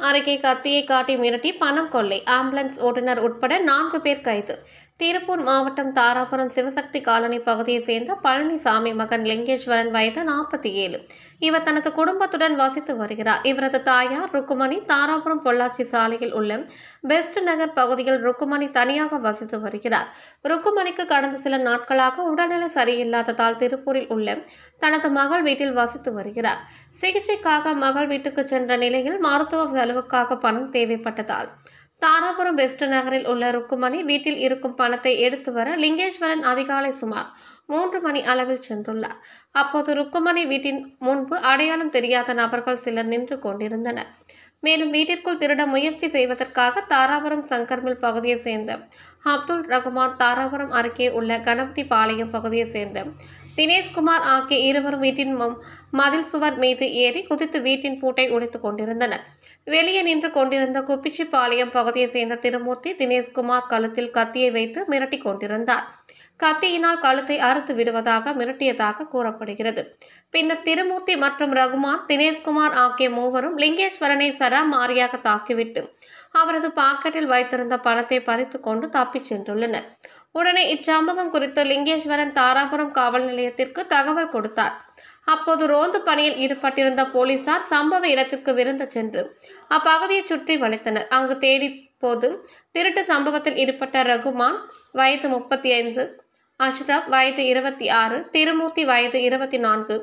அருகே கத்தியை காட்டி மிரட்டி பணம் கொள்ளை ஆம்புலன்ஸ் ஓட்டுநர் உட்பட நான்கு பேர் கைது திருப்பூர் மாவட்டம் தாராபுரம் சிவசக்தி காலனி பகுதியைச் சேர்ந்த பழனிசாமி மகன் லிங்கேஸ்வரன் வயது நாற்பத்தி ஏழு இவர் தனது குடும்பத்துடன் வசித்து வருகிறார் இவரது தாயார் ருக்குமணி தாராபுரம் பொள்ளாச்சி சாலையில் உள்ள பெஸ்ட் நகர் பகுதியில் ருக்குமணி தனியாக வசித்து வருகிறார் ருக்குமணிக்கு கடந்த சில நாட்களாக உடல்நிலை சரியில்லாததால் திருப்பூரில் உள்ள தனது மகள் வீட்டில் வசித்து வருகிறார் சிகிச்சைக்காக மகள் வீட்டுக்கு சென்ற நிலையில் மருத்துவ செலவுக்காக பணம் தேவைப்பட்டதால் தாராபுரம் பெஸ்ட் நகரில் உள்ள ருக்குமணி வீட்டில் இருக்கும் பணத்தை எடுத்து வர லிங்கேஸ்வரன் அதிகாலை சுமார் மூன்று மணி அளவில் சென்றுள்ளார் அப்போது ருக்குமணி வீட்டின் முன்பு அடையாளம் தெரியாத நபர்கள் சிலர் நின்று கொண்டிருந்தனர் மேலும் வீட்டிற்குள் திருட முயற்சி செய்வதற்காக தாராபுரம் சங்கர்மில் பகுதியைச் சேர்ந்த அப்துல் ரகுமான் தாராபுரம் அருகே உள்ள கணபதி பாளையம் பகுதியைச் சேர்ந்த தினேஷ்குமார் ஆகிய இருவரும் வீட்டின் ம- மதில் சுவர் மீது ஏறி குதித்து வீட்டின் பூட்டை உடைத்துக் கொண்டிருந்தனர் வெளியே நின்று கொண்டிருந்த குப்பிச்சிப்பாளையம் பகுதியைச் சேர்ந்த திருமூர்த்தி தினேஷ்குமார் கழுத்தில் கத்தியை வைத்து மிரட்டிக் கொண்டிருந்தார் கத்தியினால் கழுத்தை அறுத்து விடுவதாக மிரட்டியதாக கூறப்படுகிறது பின்னர் திருமூர்த்தி மற்றும் ரகுமான் தினேஷ்குமார் ஆகிய மூவரும் லிங்கேஸ்வரனை சராமாரியாக தாக்கிவிட்டு அவரது பாக்கெட்டில் வைத்திருந்த பணத்தை பறித்து கொண்டு தப்பிச் சென்றுள்ளனர் உடனே இச்சம்பவம் குறித்து லிங்கேஸ்வரன் தாராபுரம் காவல் நிலையத்திற்கு தகவல் கொடுத்தார் அப்போது ரோந்து பணியில் ஈடுபட்டிருந்த போலீசார் சம்பவ இடத்திற்கு விருந்து சென்று அப்பகுதியை சுற்றி வளைத்தனர் அங்கு தேடி போது திருட்டு சம்பவத்தில் ஈடுபட்ட ரகுமான் வயது முப்பத்தி ஐந்து அஷ்ரப் வயது இருபத்தி ஆறு திருமூர்த்தி வயது இருபத்தி நான்கு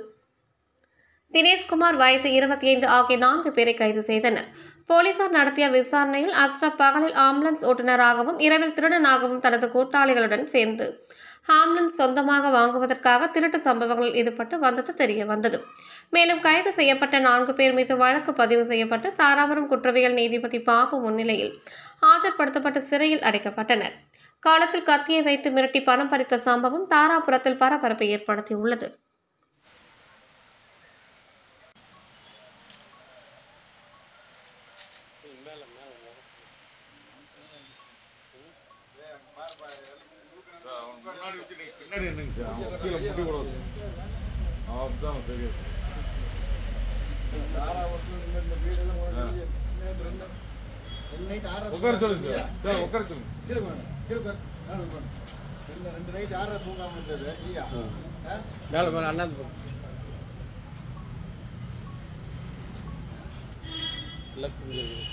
தினேஷ்குமார் வயது இருபத்தி ஐந்து ஆகிய நான்கு பேரை கைது செய்தனர் போலீசார் நடத்திய விசாரணையில் அஸ்ரப் பகலில் ஆம்புலன்ஸ் ஓட்டுநராகவும் இரவில் திருடனாகவும் தனது கூட்டாளிகளுடன் சேர்ந்து ஆம்புலன்ஸ் சொந்தமாக வாங்குவதற்காக திருட்டு சம்பவங்களில் ஈடுபட்டு வந்தது தெரிய வந்தது மேலும் கைது செய்யப்பட்ட நான்கு பேர் மீது வழக்கு பதிவு செய்யப்பட்டு தாராபுரம் குற்றவியல் நீதிபதி பாபு முன்னிலையில் ஆஜர்படுத்தப்பட்டு சிறையில் அடைக்கப்பட்டனர் காலத்தில் கத்தியை வைத்து மிரட்டி பணம் பறித்த சம்பவம் தாராபுரத்தில் பரபரப்பை ஏற்படுத்தியுள்ளது முன்னாடி வச்சு நீங்க பின்னாடி நின்னுங்க சார் அவன் கீழே முட்டி கூடாது அப்பதான் தெரியும் உட்கார சொல்லுங்க சார் சார் உட்கார சொல்லுங்க ரெண்டு நைட் யாரா தூங்காம இருந்தது இல்லையா ஆ? மேலே மேலே அண்ணா லெஃப்ட்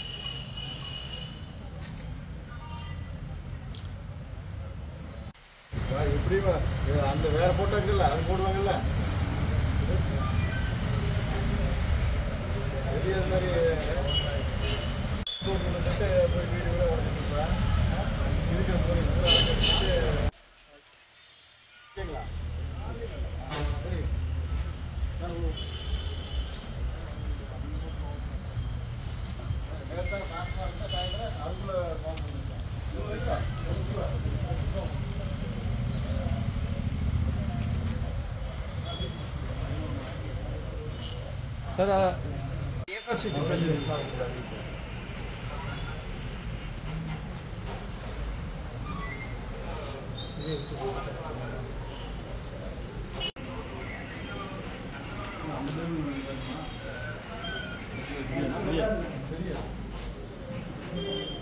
வா, எப்படி வா? இது அந்த வேற போட்டோ இருக்குல்ல அது போடுவாங்கல்ல வெளியே அது மாதிரி தூக்கு கொண்டு வந்துட்டு போய் வீடு கூட உடச்சிட்டு இருக்கிற போலீஸ் கூட உடச்சிட்டு ஓகேங்களா சரி நான் உ- நேத்தா நாசமா இருந்தா சாயந்தரம் அதுக்குள்ள ஃபார்ம் பண்ணிருக்கேன் சார் சரியா